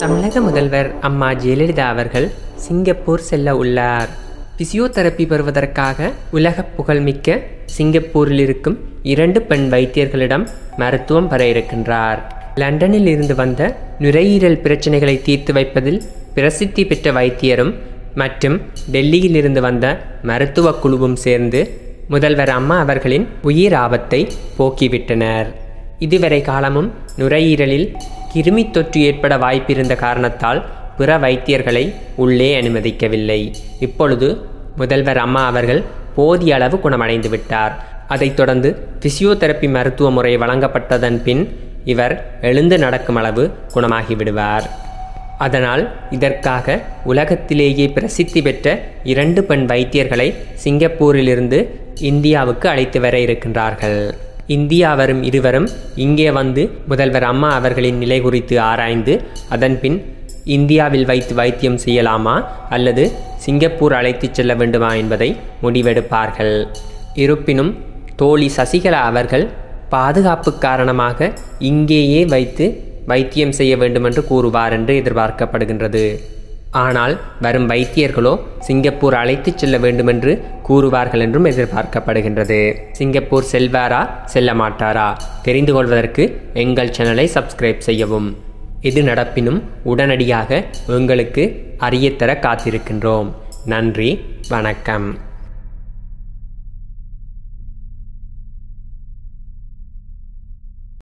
தமிழக முதல்வர் அம்மா ஜெயலலிதா அவர்கள் சிங்கப்பூர் செல்ல உள்ளார் பிசியோதெரப்பி பெறுவதற்காக உலக புகழ்மிக்க சிங்கப்பூரில் இருக்கும் இரண்டு பெண் வைத்தியர்களிடம் மருத்துவம் பெற இருக்கின்றார் லண்டனில் இருந்து வந்த நுரையீரல் பிரச்சனைகளை தீர்த்து வைப்பதில் பிரசித்தி பெற்ற வைத்தியரும் மற்றும் டெல்லியில் இருந்து வந்த மருத்துவ குழுவும் சேர்ந்து முதல்வர் அம்மா அவர்களின் உயிர் ஆபத்தை போக்கிவிட்டனர் இதுவரை காலமும் நுரையீரலில் கிருமி தொற்று ஏற்பட வாய்ப்பிருந்த காரணத்தால் பிற வைத்தியர்களை உள்ளே அனுமதிக்கவில்லை இப்பொழுது முதல்வர் அம்மா அவர்கள் போதிய அளவு குணமடைந்து விட்டார் அதைத் தொடர்ந்து பிசியோதெரப்பி மருத்துவ முறை வழங்கப்பட்டதன் பின் இவர் எழுந்து நடக்கும் அளவு குணமாகி விடுவார் அதனால் இதற்காக உலகத்திலேயே பிரசித்தி பெற்ற இரண்டு பெண் வைத்தியர்களை சிங்கப்பூரிலிருந்து இந்தியாவுக்கு அழைத்து வர இருக்கின்றார்கள் இந்தியா வரும் இருவரும் இங்கே வந்து முதல்வர் அம்மா அவர்களின் நிலை குறித்து ஆராய்ந்து அதன்பின் இந்தியாவில் வைத்து வைத்தியம் செய்யலாமா அல்லது சிங்கப்பூர் அழைத்துச் செல்ல வேண்டுமா என்பதை முடிவெடுப்பார்கள் இருப்பினும் தோழி சசிகலா அவர்கள் பாதுகாப்பு காரணமாக இங்கேயே வைத்து வைத்தியம் செய்ய வேண்டுமென்று கூறுவார் என்று எதிர்பார்க்கப்படுகின்றது ஆனால் வரும் வைத்தியர்களோ சிங்கப்பூர் அழைத்துச் செல்ல வேண்டுமென்று கூறுவார்கள் என்றும் எதிர்பார்க்கப்படுகின்றது சிங்கப்பூர் செல்வாரா செல்ல மாட்டாரா தெரிந்து கொள்வதற்கு எங்கள் சேனலை சப்ஸ்கிரைப் செய்யவும் எது நடப்பினும் உடனடியாக உங்களுக்கு அறியத்தர காத்திருக்கின்றோம் நன்றி வணக்கம்